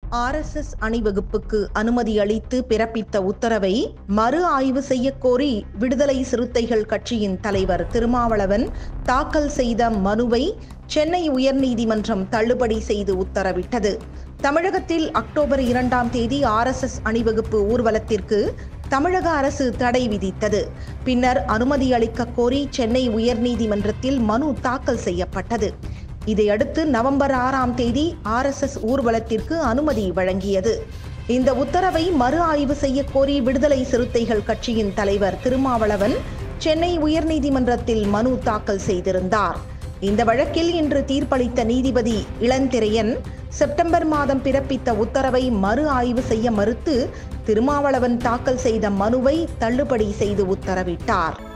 RSS அணிவகுப்புக்கு அனுமதி அளித்து பிறப்பித்த உத்தரவை மறு ஆய்வு செய்யக் கோரி விடுதலை சிறுத்தைகள் கட்சியின் தலைவர் திருமாவளவன் தாக்கல் செய்த மனுவை சென்னை உயர்நீதிமன்றம் தள்ளுபடி செய்து உத்தரவிட்டது தமிழகத்தில் அக்டோபர் இரண்டாம் தேதி ஆர்எஸ்எஸ் அணிவகுப்பு ஊர்வலத்திற்கு தமிழக அரசு தடை விதித்தது பின்னர் அனுமதி அளிக்க கோரி சென்னை உயர்நீதிமன்றத்தில் மனு தாக்கல் செய்யப்பட்டது இதையடுத்து நவம்பர் ஆறாம் தேதி ஆர்எஸ்எஸ் ஊர்வலத்திற்கு அனுமதி வழங்கியது இந்த உத்தரவை மறு ஆய்வு செய்ய கோரி விடுதலை சிறுத்தைகள் கட்சியின் தலைவர் திருமாவளவன் சென்னை உயர்நீதிமன்றத்தில் மனு தாக்கல் செய்திருந்தார் இந்த வழக்கில் இன்று தீர்ப்பளித்த நீதிபதி இளந்திரையன் செப்டம்பர் மாதம் பிறப்பித்த உத்தரவை மறு ஆய்வு செய்ய மறுத்து திருமாவளவன் தாக்கல் செய்த மனுவை தள்ளுபடி செய்து உத்தரவிட்டார்